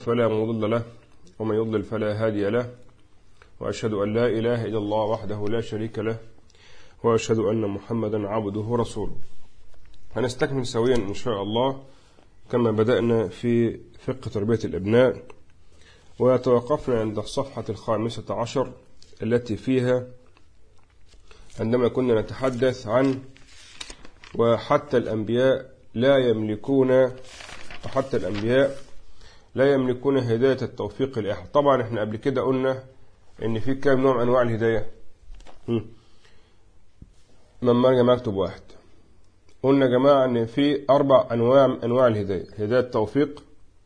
فلا مضل له ومن يضلل فلا هادي له وأشهد أن لا إله إلا الله وحده لا شريك له وأشهد أن محمدا عبده ورسوله هنستكمل سويا إن شاء الله كما بدأنا في فقه تربية الأبناء وتوقفنا عند الصفحة الخامسة عشر التي فيها عندما كنا نتحدث عن وحتى الأنبياء لا يملكون وحتى الأنبياء لا يملكون هداية التوفيق لأحد طبعا احنا قبل كده قلنا ان في كام نوع من انواع الهداية من مرجع مكتب واحد قلنا يا جماعة ان في اربع انواع من انواع الهداية هداية توفيق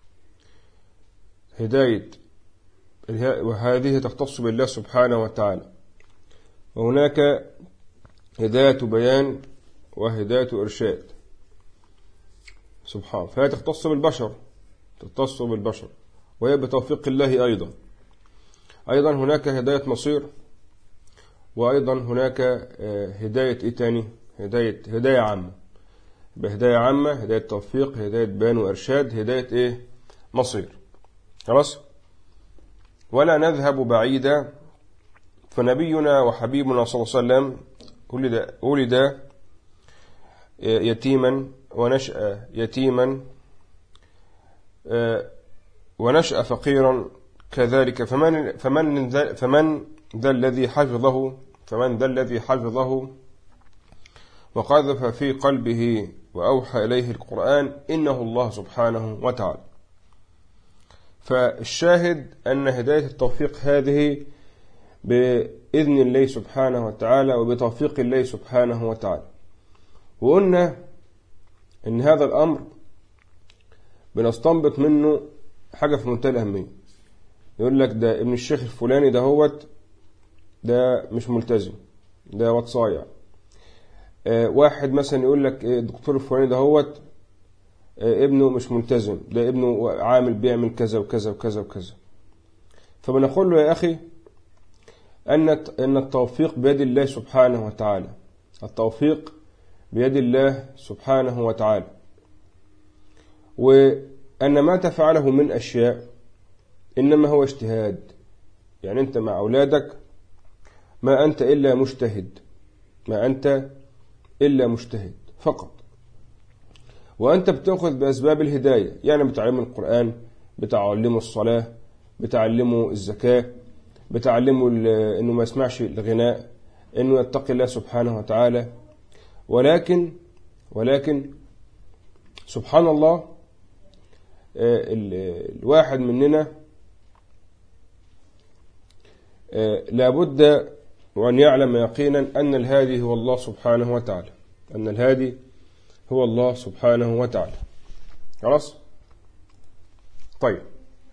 هداية وهذه تختص بالله سبحانه وتعالى وهناك هداية بيان وهداية إرشاد سبحانه فهي تختص بالبشر تختص بالبشر وهي بتوفيق الله أيضا أيضا هناك هداية مصير وأيضا هناك هداية إيه تاني هداية هداية عامة بهداية عامة هداية توفيق هداية بيان وإرشاد هداية إيه مصير خلاص ولا نذهب بعيدا فنبينا وحبيبنا صلى الله عليه وسلم ولد ولد يتيما ونشأ يتيما ونشأ فقيرا كذلك فمن فمن ذا فمن ذا الذي حفظه فمن ذا الذي حفظه وقذف في قلبه وأوحى إليه القرآن إنه الله سبحانه وتعالى فالشاهد أن هداية التوفيق هذه بإذن الله سبحانه وتعالى وبتوفيق الله سبحانه وتعالى وقلنا إن هذا الأمر بنستنبط منه حاجة في منتهى الأهمية يقول لك ده ابن الشيخ الفلاني ده هوت ده مش ملتزم ده واد صايع آه واحد مثلا يقول لك الدكتور الفلاني ده هوت آه ابنه مش ملتزم ده ابنه عامل بيعمل كذا وكذا وكذا وكذا فبنقول له يا أخي أن أن التوفيق بيد الله سبحانه وتعالى التوفيق بيد الله سبحانه وتعالى وأن ما تفعله من أشياء إنما هو اجتهاد يعني أنت مع أولادك ما أنت إلا مجتهد ما أنت إلا مجتهد فقط وأنت بتأخذ بأسباب الهداية يعني بتعلمه القرآن بتعلمه الصلاة بتعلمه الزكاة بتعلمه أنه ما يسمعش الغناء أنه يتقي الله سبحانه وتعالى ولكن ولكن سبحان الله الواحد مننا لابد وأن يعلم يقينا أن الهادي هو الله سبحانه وتعالى أن الهادي هو الله سبحانه وتعالى خلاص طيب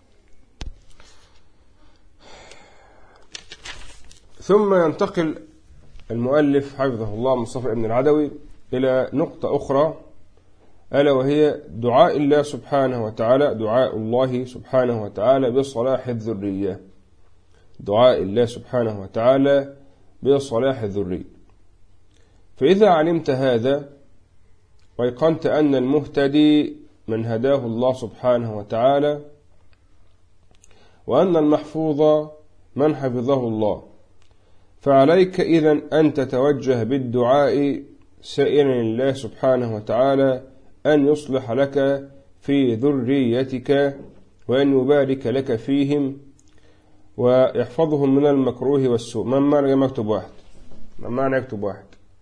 ثم ينتقل المؤلف حفظه الله مصطفى ابن العدوي إلى نقطة أخرى ألا وهي دعاء الله سبحانه وتعالى دعاء الله سبحانه وتعالى بصلاح الذرية دعاء الله سبحانه وتعالى بصلاح الذرية فإذا علمت هذا ويقنت أن المهتدي من هداه الله سبحانه وتعالى وأن المحفوظ من حفظه الله فعليك إذا أن تتوجه بالدعاء سائلا الله سبحانه وتعالى أن يصلح لك في ذريتك وأن يبارك لك فيهم ويحفظهم من المكروه والسوء من معنى مكتب واحد من معنى يكتب واحد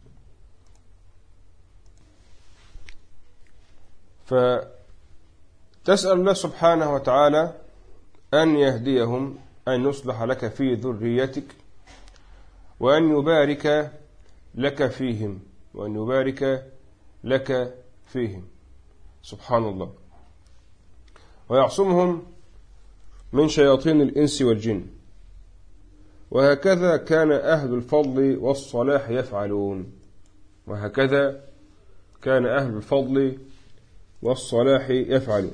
فتسأل الله سبحانه وتعالى أن يهديهم أن يصلح لك في ذريتك وأن يبارك لك فيهم وأن يبارك لك فيهم سبحان الله ويعصمهم من شياطين الإنس والجن وهكذا كان أهل الفضل والصلاح يفعلون وهكذا كان أهل الفضل والصلاح يفعلون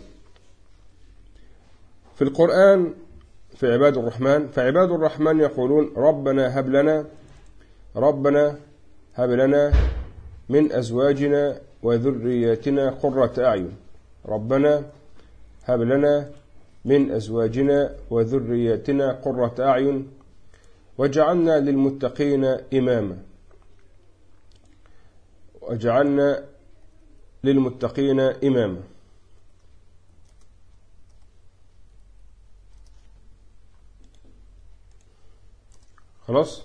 في القرآن في عباد الرحمن فعباد الرحمن يقولون ربنا هب لنا ربنا هب لنا من أزواجنا وذرياتنا قرة أعين ربنا هب لنا من أزواجنا وذرياتنا قرة أعين وجعلنا للمتقين إماما وجعلنا للمتقين إماما خلاص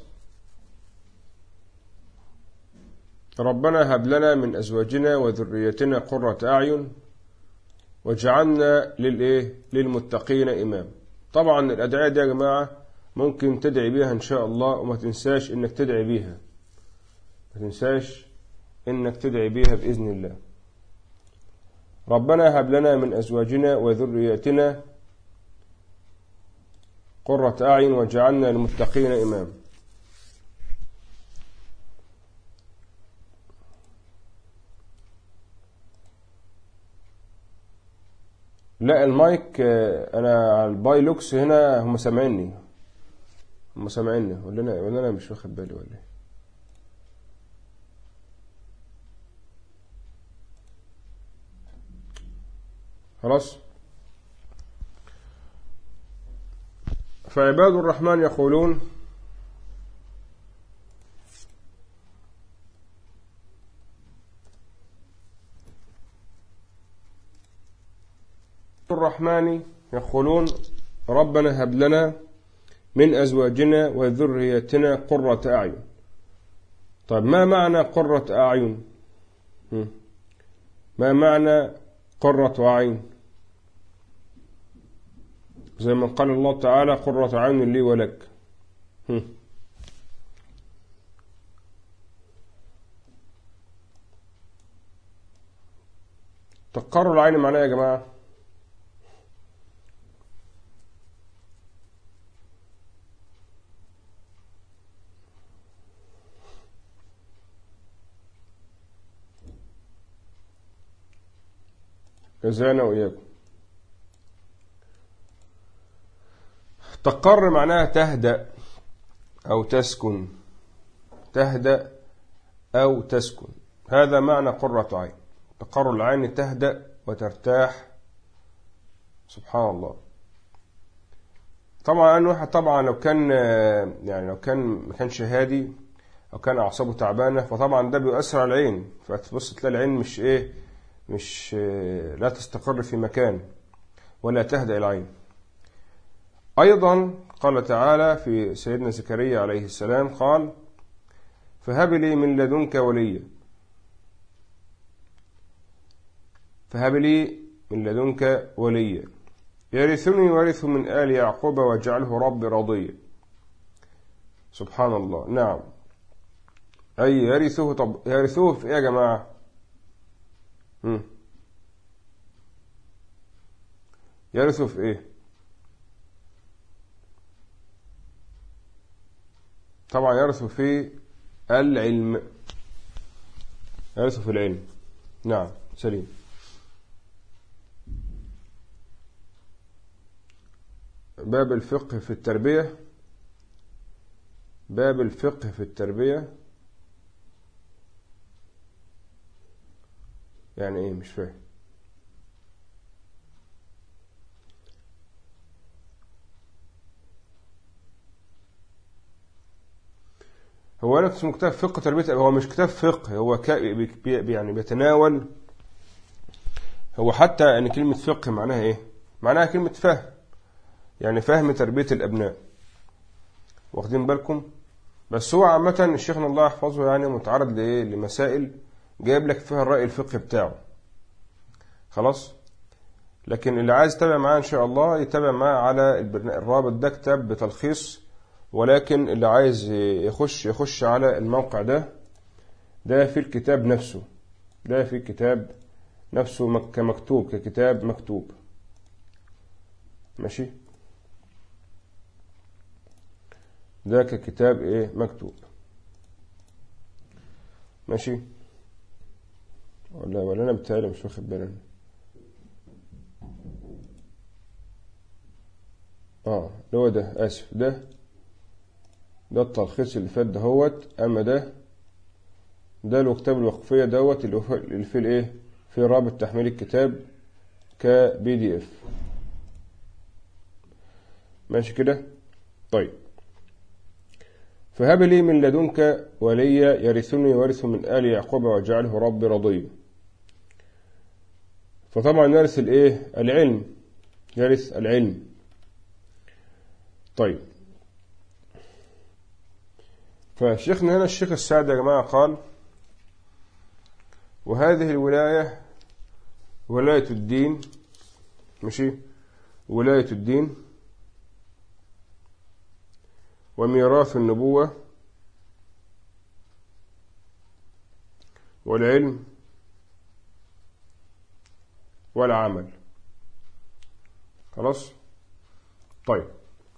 ربنا هب لنا من أزواجنا وذريتنا قرة أعين وجعلنا للإيه للمتقين إمام طبعا الأدعية دي يا جماعة ممكن تدعي بيها إن شاء الله وما تنساش إنك تدعي بيها ما تنساش إنك تدعي بيها بإذن الله ربنا هب لنا من أزواجنا وذرياتنا قرة أعين وجعلنا للمتقين إمام لا المايك آه، انا على الباي لوكس هنا هم سامعيني هم سامعيني ولا انا ولا انا مش واخد بالي ولا ايه خلاص فعباد الرحمن يقولون الرحمن يقولون ربنا هب لنا من أزواجنا وذريتنا قرة أعين طيب ما معنى قرة أعين ما معنى قرة أعين زي ما قال الله تعالى قرة عين لي ولك تقر العين معناه يا جماعه جزانا وإياكم تقر معناها تهدأ أو تسكن تهدأ أو تسكن هذا معنى قرة عين تقر العين تهدأ وترتاح سبحان الله طبعا أنه طبعا لو كان يعني لو كان ما كانش هادي أو كان أعصابه تعبانة فطبعا ده بيؤثر على العين فتبص تلاقي العين مش إيه مش لا تستقر في مكان ولا تهدأ العين أيضا قال تعالى في سيدنا زكريا عليه السلام قال فهب لي من لدنك وليا فهب لي من لدنك وليا يرثني ورث من آل يعقوب واجعله رب رضيا سبحان الله نعم أي يرثه طب يرثوه في إيه يا جماعة يرثوا في ايه طبعا يرثوا في العلم يرثوا في العلم نعم سليم باب الفقه في التربية باب الفقه في التربية يعني ايه مش فاهم هو انا اسمه كتاب فقه تربيه هو مش كتاب فقه هو يعني بيتناول هو حتى ان كلمه فقه معناها ايه معناها كلمه فهم يعني فهم تربيه الابناء واخدين بالكم بس هو عامه الشيخنا الله يحفظه يعني متعرض لايه لمسائل جايب لك فيها الرأي الفقهي بتاعه خلاص لكن اللي عايز يتابع معاه إن شاء الله يتابع معاه على الرابط ده كتاب بتلخيص ولكن اللي عايز يخش يخش على الموقع ده ده في الكتاب نفسه ده في الكتاب نفسه كمكتوب ككتاب مكتوب ماشي ده ككتاب ايه مكتوب ماشي ولا ولا انا بتهيألي مش واخد بالي اه اللي هو ده اسف ده ده التلخيص اللي فات دهوت اما ده ده الكتاب الوقفية دوت اللي في الايه في رابط تحميل الكتاب كبي دي اف ماشي كده طيب فهب لي من لدنك وليا يرثني ويرث من آل يعقوب واجعله ربي رضيا فطبعا يرث الايه العلم يرث العلم طيب فشيخنا هنا الشيخ السعد يا جماعة قال وهذه الولاية ولاية الدين ماشي ولاية الدين وميراث النبوة والعلم والعمل خلاص طيب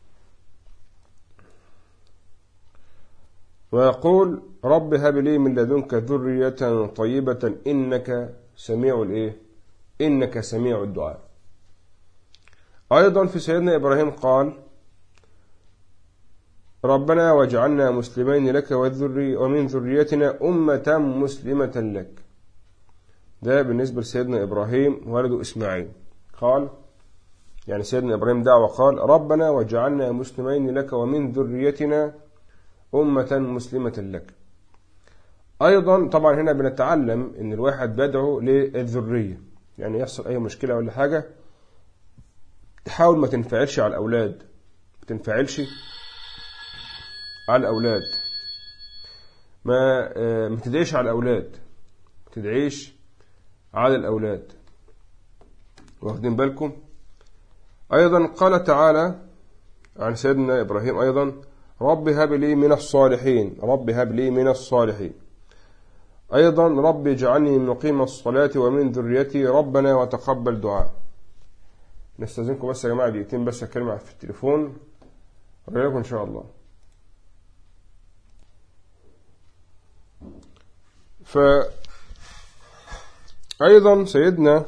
ويقول رب هب لي من لدنك ذرية طيبة إنك سميع الإيه إنك سميع الدعاء أيضا في سيدنا إبراهيم قال ربنا واجعلنا مسلمين لك والذري ومن ذريتنا أمة مسلمة لك ده بالنسبة لسيدنا إبراهيم ولد إسماعيل قال يعني سيدنا إبراهيم دعوة قال ربنا واجعلنا مسلمين لك ومن ذريتنا أمة مسلمة لك أيضا طبعا هنا بنتعلم أن الواحد بيدعو للذرية يعني يحصل أي مشكلة ولا حاجة تحاول ما تنفعلش على الأولاد ما تنفعلش على الأولاد ما ما تدعيش على الأولاد ما تدعيش على الأولاد واخدين بالكم أيضا قال تعالى عن سيدنا إبراهيم أيضا رب هب لي من الصالحين رب هب لي من الصالحين أيضا رب اجعلني مقيم الصلاة ومن ذريتي ربنا وتقبل دعاء نستاذنكم بس يا جماعة دقيقتين بس أكلم في التليفون لكم إن شاء الله ف أيضا سيدنا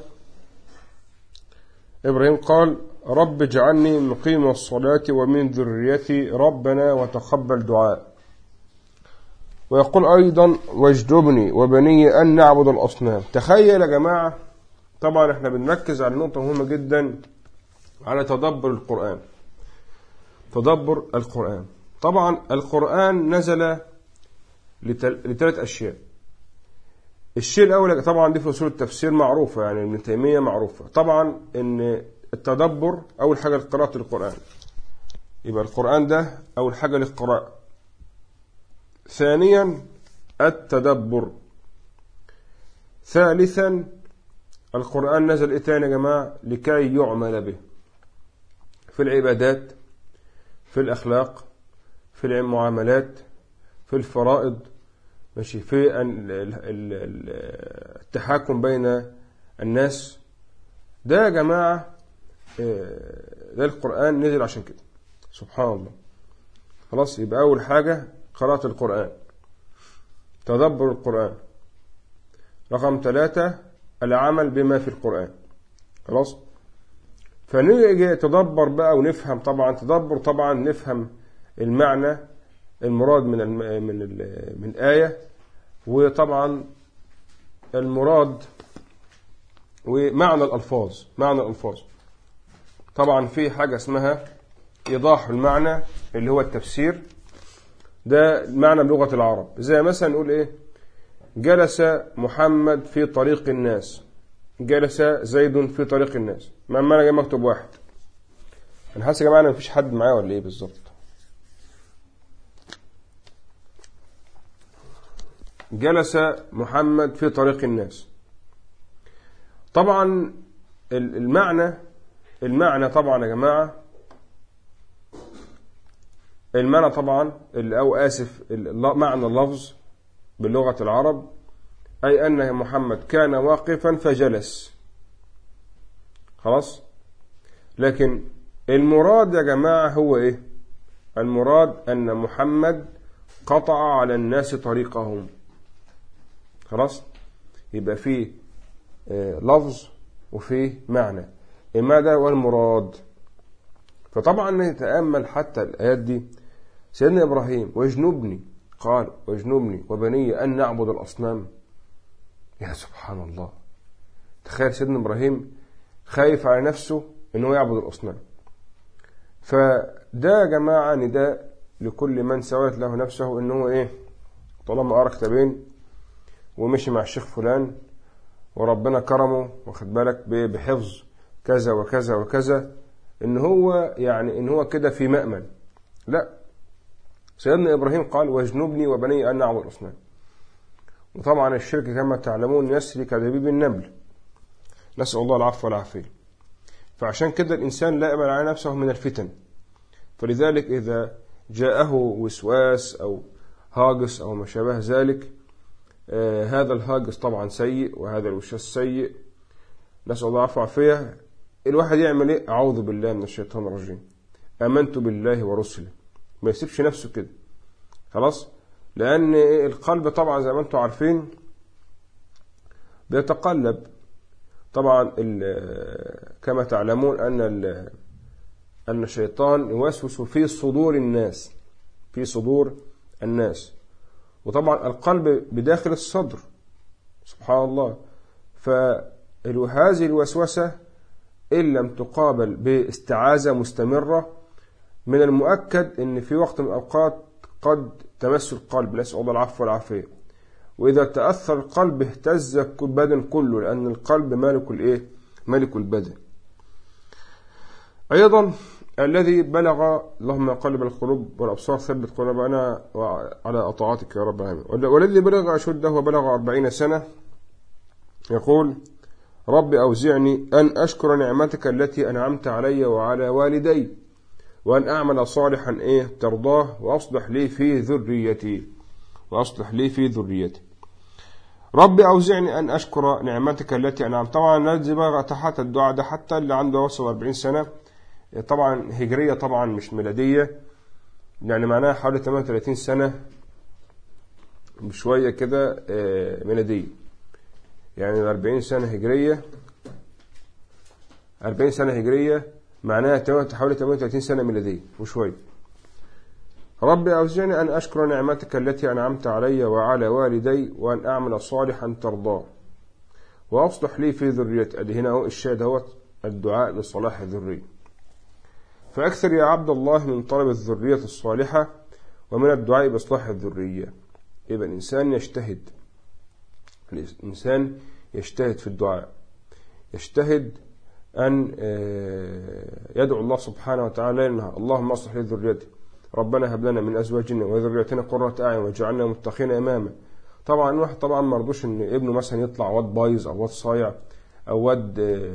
إبراهيم قال رب اجعلني مقيم الصلاة ومن ذريتي ربنا وتقبل دعاء ويقول أيضا واجدبني وبني أن نعبد الأصنام تخيل يا جماعة طبعا احنا بنركز على نقطة مهمة جدا على تدبر القرآن تدبر القرآن طبعا القرآن نزل لثلاث أشياء الشيء الأول طبعا دي في أصول التفسير معروفة يعني ابن تيمية معروفة طبعا إن التدبر أول حاجة لقراءة القرآن يبقى القرآن ده أول حاجة للقراءة ثانيا التدبر ثالثا القرآن نزل إيه تاني يا جماعة لكي يعمل به في العبادات في الأخلاق في المعاملات في الفرائض ماشي في التحاكم بين الناس ده يا جماعة ده القرآن نزل عشان كده سبحان الله خلاص يبقى أول حاجة قراءة القرآن تدبر القرآن رقم ثلاثة العمل بما في القرآن خلاص فنيجي تدبر بقى ونفهم طبعا تدبر طبعا نفهم المعنى المراد من الم... من ال... من آية وطبعا المراد ومعنى الألفاظ معنى الألفاظ طبعا في حاجة اسمها إيضاح المعنى اللي هو التفسير ده معنى بلغة العرب زي مثلا نقول إيه جلس محمد في طريق الناس جلس زيد في طريق الناس ما معنى جاي مكتوب واحد انا حاسس يا جماعه مفيش حد معايا ولا ايه بالظبط جلس محمد في طريق الناس طبعا المعنى المعنى طبعا يا جماعة المعنى طبعا أو آسف معنى اللفظ بلغة العرب أي أن محمد كان واقفا فجلس خلاص لكن المراد يا جماعة هو إيه المراد أن محمد قطع على الناس طريقهم خلاص يبقى فيه لفظ وفيه معنى ماذا والمراد فطبعا نتأمل حتى الآيات دي سيدنا إبراهيم واجنبني قال واجنبني وبني أن نعبد الأصنام يا سبحان الله تخيل سيدنا إبراهيم خايف على نفسه أنه يعبد الأصنام فده يا جماعة نداء لكل من سوت له نفسه انه ايه طالما قرا كتابين ومشي مع الشيخ فلان وربنا كرمه واخد بالك بحفظ كذا وكذا وكذا ان هو يعني ان هو كده في مأمن لا سيدنا ابراهيم قال واجنبني وبني ان نعبد الاصنام وطبعا الشرك كما تعلمون يسري كدبيب النمل نسأل الله العفو والعافية فعشان كده الإنسان لا يأمن على نفسه من الفتن فلذلك إذا جاءه وسواس أو هاجس أو ما شابه ذلك آه هذا الهاجس طبعا سيء وهذا الوسواس سيء نسأل الله العفو والعافية الواحد يعمل ايه أعوذ بالله من الشيطان الرجيم آمنت بالله ورسله ما يسيبش نفسه كده خلاص لأن القلب طبعا زي ما انتم عارفين بيتقلب طبعا كما تعلمون أن أن الشيطان يوسوس في صدور الناس في صدور الناس وطبعا القلب بداخل الصدر سبحان الله فهذه الوسوسة إن لم تقابل باستعاذة مستمرة من المؤكد أن في وقت من الأوقات قد تمس القلب نسأل الله العفو والعافية وإذا تأثر القلب اهتز البدن كله لأن القلب مالك الإيه؟ ملك البدن أيضا الذي بلغ اللهم قلب القلوب والأبصار ثبت قلوبنا على طاعتك يا رب العالمين والذي بلغ أشده وبلغ أربعين سنة يقول رب أوزعني أن أشكر نعمتك التي أنعمت علي وعلى والدي وأن أعمل صالحا إيه ترضاه وأصلح لي في ذريتي وأصلح لي في ذريتي ربي أوزعني أن أشكر نعمتك التي أنعمت طبعا لازم بقى تحت الدعاء ده حتى اللي عنده وصل 40 سنة طبعا هجرية طبعا مش ميلادية يعني معناها حوالي 38 سنة بشوية كده ميلادية يعني 40 سنة هجرية 40 سنة هجرية معناها حوالي 38 سنة ميلادية وشوية ربي أوزعني أن أشكر نعمتك التي أنعمت علي وعلى والدي وأن أعمل صالحا ترضاه وأصلح لي في ذريتي أدي هنا هو الشاهد هو الدعاء لصلاح الذرية فأكثر يا عبد الله من طلب الذرية الصالحة ومن الدعاء بإصلاح الذرية يبقى الإنسان يجتهد الإنسان يجتهد في الدعاء يجتهد أن يدعو الله سبحانه وتعالى إنها اللهم أصلح لي ذريتي ربنا هب لنا من أزواجنا وذريتنا قرة أعين واجعلنا متقين إماما طبعا الواحد طبعا ما رضوش إن ابنه مثلا يطلع واد بايظ أو واد صايع أو واد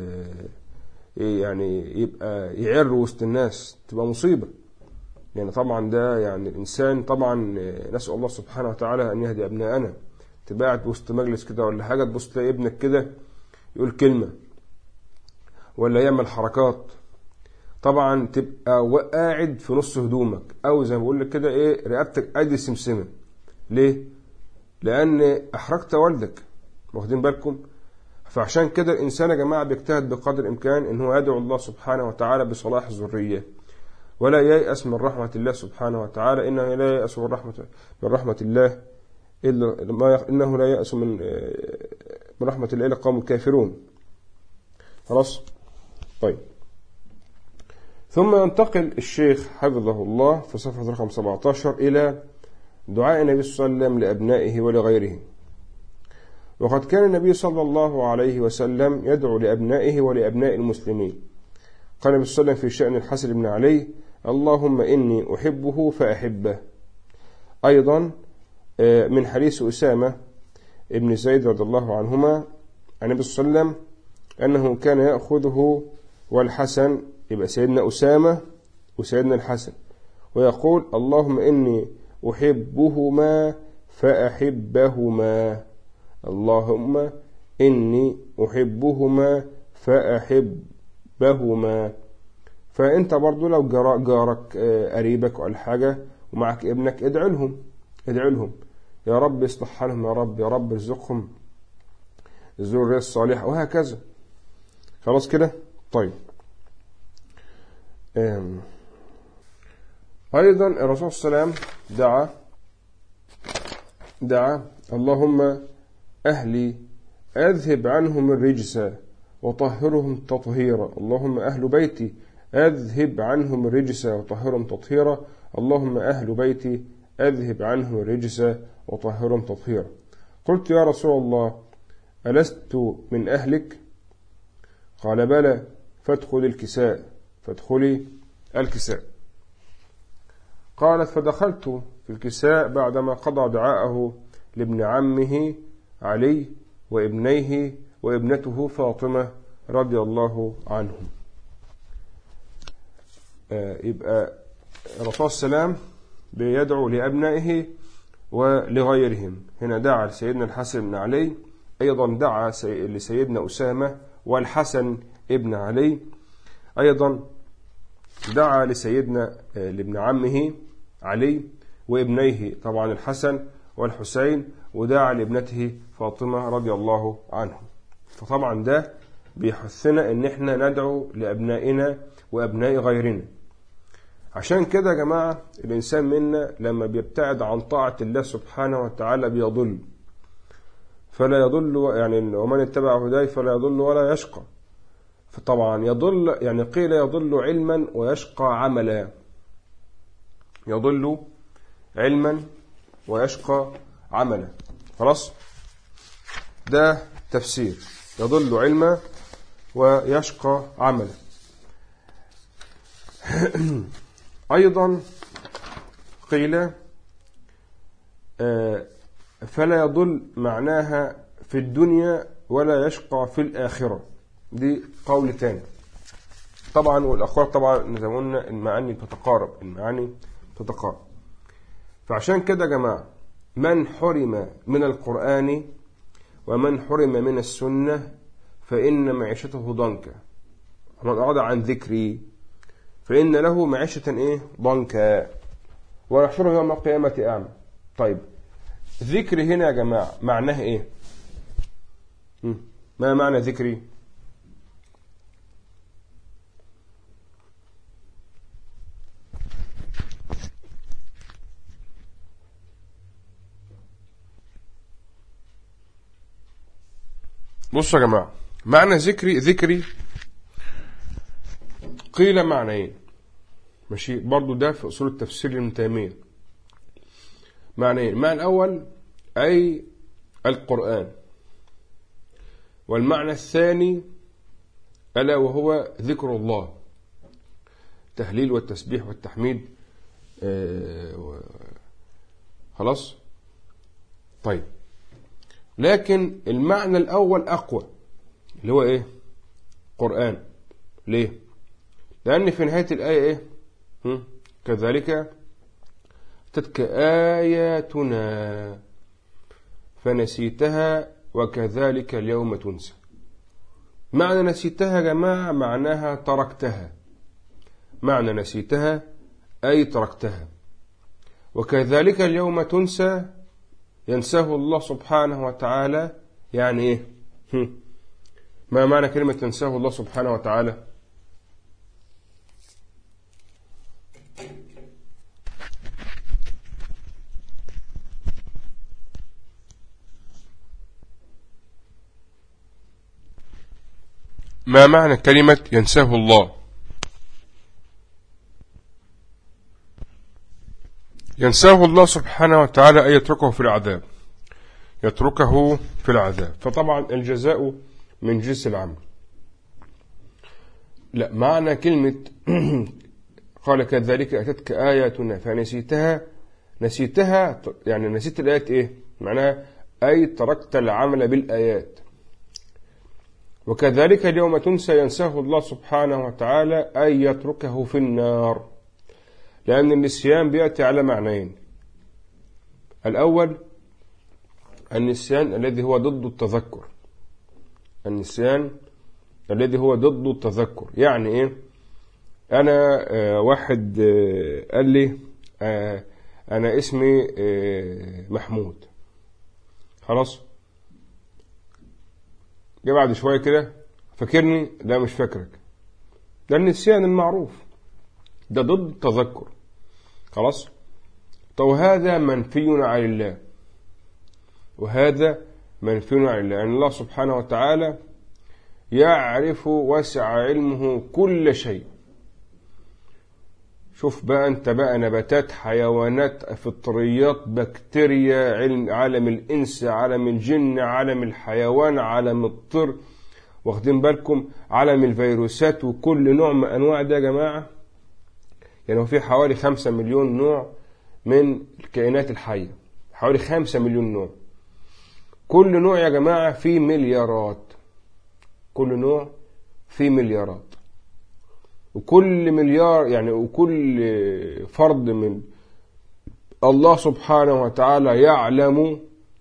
يعني يبقى يعر وسط الناس تبقى مصيبة يعني طبعا ده يعني الإنسان طبعا نسأل الله سبحانه وتعالى أن يهدي أبناءنا تبقى قاعد وسط مجلس كده ولا حاجة تبص تلاقي ابنك كده يقول كلمة ولا يعمل حركات طبعا تبقى قاعد في نص هدومك او زي ما بقول لك كده ايه رقبتك ادي سمسمه ليه لان احرجت والدك واخدين بالكم فعشان كده الانسان يا جماعه بيجتهد بقدر الامكان ان هو يدعو الله سبحانه وتعالى بصلاح الذريه ولا ييأس من رحمة الله سبحانه وتعالى إنه لا ييأس من رحمة من رحمة الله إلا ما إنه لا يأس من من رحمة الله إلا قوم الكافرون خلاص طيب ثم ينتقل الشيخ حفظه الله في صفحة رقم 17 إلى دعاء النبي صلى الله عليه وسلم لأبنائه ولغيره وقد كان النبي صلى الله عليه وسلم يدعو لأبنائه ولأبناء المسلمين قال النبي صلى الله عليه وسلم في شأن الحسن بن علي اللهم إني أحبه فأحبه أيضا من حديث أسامة ابن زيد رضي الله عنهما عن النبي صلى الله عليه وسلم أنه كان يأخذه والحسن يبقى سيدنا أسامة وسيدنا الحسن ويقول اللهم إني أحبهما فأحبهما اللهم إني أحبهما فأحبهما فأنت برضو لو جارك قريبك ولا حاجة ومعك ابنك ادعي لهم ادعي لهم يا رب اصلح حالهم يا رب يا رب ارزقهم الذرية الصالحة وهكذا خلاص كده طيب أيضا الرسول صلى الله عليه وسلم دعا دعا اللهم أهلي أذهب عنهم الرجس وطهرهم تطهيرا اللهم أهل بيتي أذهب عنهم الرجس وطهرهم تطهيرا اللهم أهل بيتي أذهب عنهم الرجس وطهرهم تطهيرا قلت يا رسول الله ألست من أهلك قال بلى فادخل الكساء فادخلي الكساء قالت فدخلت في الكساء بعدما قضى دعاءه لابن عمه علي وابنيه وابنته فاطمة رضي الله عنهم آه، يبقى الرسول السلام بيدعو لأبنائه ولغيرهم هنا دعا لسيدنا الحسن بن علي أيضا دعا لسيدنا أسامة والحسن ابن علي أيضا دعا لسيدنا آه، لابن عمه علي وابنيه طبعا الحسن والحسين ودعا لابنته فاطمة رضي الله عنهم فطبعا ده بيحثنا ان احنا ندعو لابنائنا وابناء غيرنا عشان كده يا جماعة الانسان منا لما بيبتعد عن طاعة الله سبحانه وتعالى بيضل فلا يضل يعني ومن اتبع هداي فلا يضل ولا يشقى فطبعا يضل يعني قيل يضل علما ويشقى عملا يضل علما ويشقى عملا خلاص ده تفسير يضل علما ويشقى عملا أيضا قيل آه، فلا يضل معناها في الدنيا ولا يشقى في الآخرة دي قول تاني طبعا والأخوات طبعا زي ما قلنا المعاني تتقارب المعاني تتقارب فعشان كده يا جماعة من حرم من القرآن ومن حرم من السنة فإن معيشته ضنكا ومن أعرض عن ذكري فإن له معيشة إيه ضنكا ويحشره يوم القيامة أعمى طيب ذكري هنا يا جماعة معناه إيه ما معنى ذكري بصوا يا جماعة معنى ذكري ذكري قيل معنيين ماشي برضو ده في أصول التفسير للمتامين معنيين المعنى الأول أي القرآن والمعنى الثاني ألا وهو ذكر الله تهليل والتسبيح والتحميد آه، خلاص طيب لكن المعنى الأول أقوى اللي هو إيه قرآن ليه لأن في نهاية الآية إيه كذلك تتك آياتنا فنسيتها وكذلك اليوم تنسى معنى نسيتها يا جماعة معناها تركتها معنى نسيتها أي تركتها وكذلك اليوم تنسى ينساه الله سبحانه وتعالى يعني ايه ما معنى كلمة ينساه الله سبحانه وتعالى ما معنى كلمة ينساه الله ينساه الله سبحانه وتعالى أن يتركه في العذاب يتركه في العذاب فطبعا الجزاء من جنس العمل لا معنى كلمة قال كذلك أتتك آياتنا فنسيتها نسيتها يعني نسيت الآيات إيه معناها أي تركت العمل بالآيات وكذلك اليوم تنسى ينساه الله سبحانه وتعالى أن يتركه في النار لأن النسيان بيأتي على معنيين الأول النسيان الذي هو ضد التذكر النسيان الذي هو ضد التذكر يعني ايه انا آه واحد آه قال لي آه انا اسمي آه محمود خلاص جه بعد شويه كده فاكرني لا مش فاكرك ده النسيان المعروف ده ضد التذكر خلاص طب هذا منفي عن الله وهذا منفي عن الله يعني الله سبحانه وتعالى يعرف وسع علمه كل شيء شوف بقى انت بقى نباتات حيوانات فطريات بكتيريا علم عالم الانس عالم الجن عالم الحيوان عالم الطير واخدين بالكم عالم الفيروسات وكل نوع من انواع ده يا جماعه يعني هو في حوالي خمسة مليون نوع من الكائنات الحيه حوالي خمسة مليون نوع كل نوع يا جماعه فيه مليارات كل نوع فيه مليارات وكل مليار يعني وكل فرد من الله سبحانه وتعالى يعلم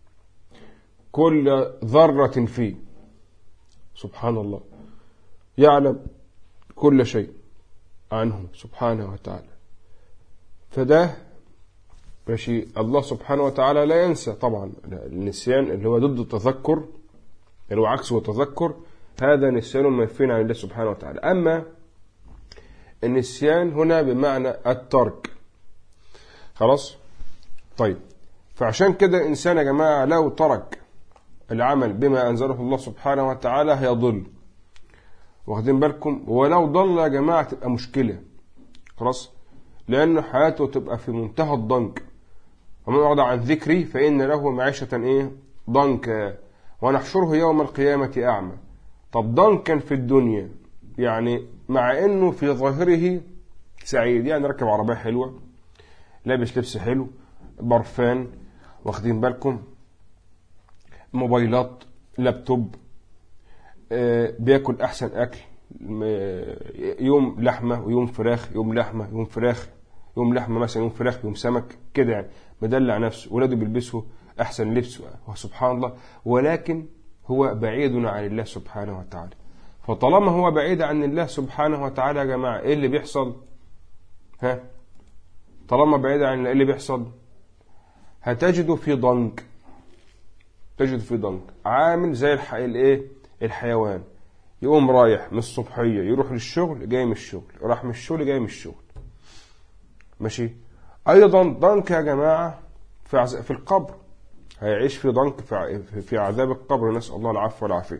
كل ذرة فيه سبحان الله يعلم كل شيء عنه سبحانه وتعالى فده ماشي الله سبحانه وتعالى لا ينسى طبعا النسيان اللي هو ضد التذكر اللي هو عكسه التذكر هذا نسيان منفي عن الله سبحانه وتعالى أما النسيان هنا بمعنى الترك خلاص طيب فعشان كده الإنسان يا جماعة لو ترك العمل بما أنزله الله سبحانه وتعالى هيضل واخدين بالكم ولو ضل يا جماعة تبقى مشكلة خلاص لأن حياته تبقى في منتهى الضنك ومن أعرض عن ذكري فإن له معيشة إيه ضنكا ونحشره يوم القيامة أعمى طب ضنكا في الدنيا يعني مع انه في ظاهره سعيد يعني ركب عربية حلوة لابس لبس حلو برفان واخدين بالكم موبايلات لابتوب آه، بياكل احسن اكل يوم لحمة ويوم فراخ يوم لحمة يوم فراخ يوم لحمة مثلا يوم فراخ يوم سمك كده يعني مدلع نفسه ولاده بيلبسوا احسن لبس وسبحان الله ولكن هو بعيد عن الله سبحانه وتعالى فطالما هو بعيد عن الله سبحانه وتعالى يا جماعة ايه اللي بيحصل ها طالما بعيد عن الله ايه اللي بيحصل هتجده في ضنك تجد في ضنك عامل زي الح... الايه الحيوان يقوم رايح من الصبحيه يروح للشغل جاي من الشغل راح من الشغل جاي من الشغل ماشي ايضا ضنك يا جماعه في عز... في القبر هيعيش في ضنك في, في عذاب القبر نسال الله العفو والعافيه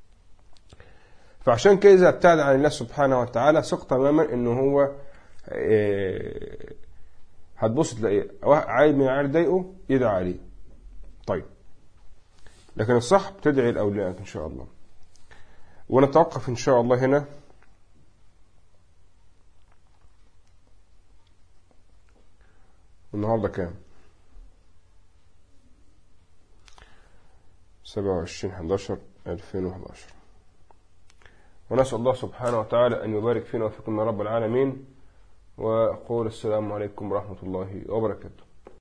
فعشان كده إذا ابتعد عن الله سبحانه وتعالى ثق تماما إنه هو إيه هتبص تلاقيه عايز من عارف ضايقه يدعى عليه طيب لكن الصح بتدعي لأوليائك إن شاء الله ونتوقف إن شاء الله هنا النهاردة كام سبعة وعشرين حداشر ألفين وحداشر ونسأل الله سبحانه وتعالى أن يبارك فينا وفيكم يا رب العالمين وأقول السلام عليكم ورحمة الله وبركاته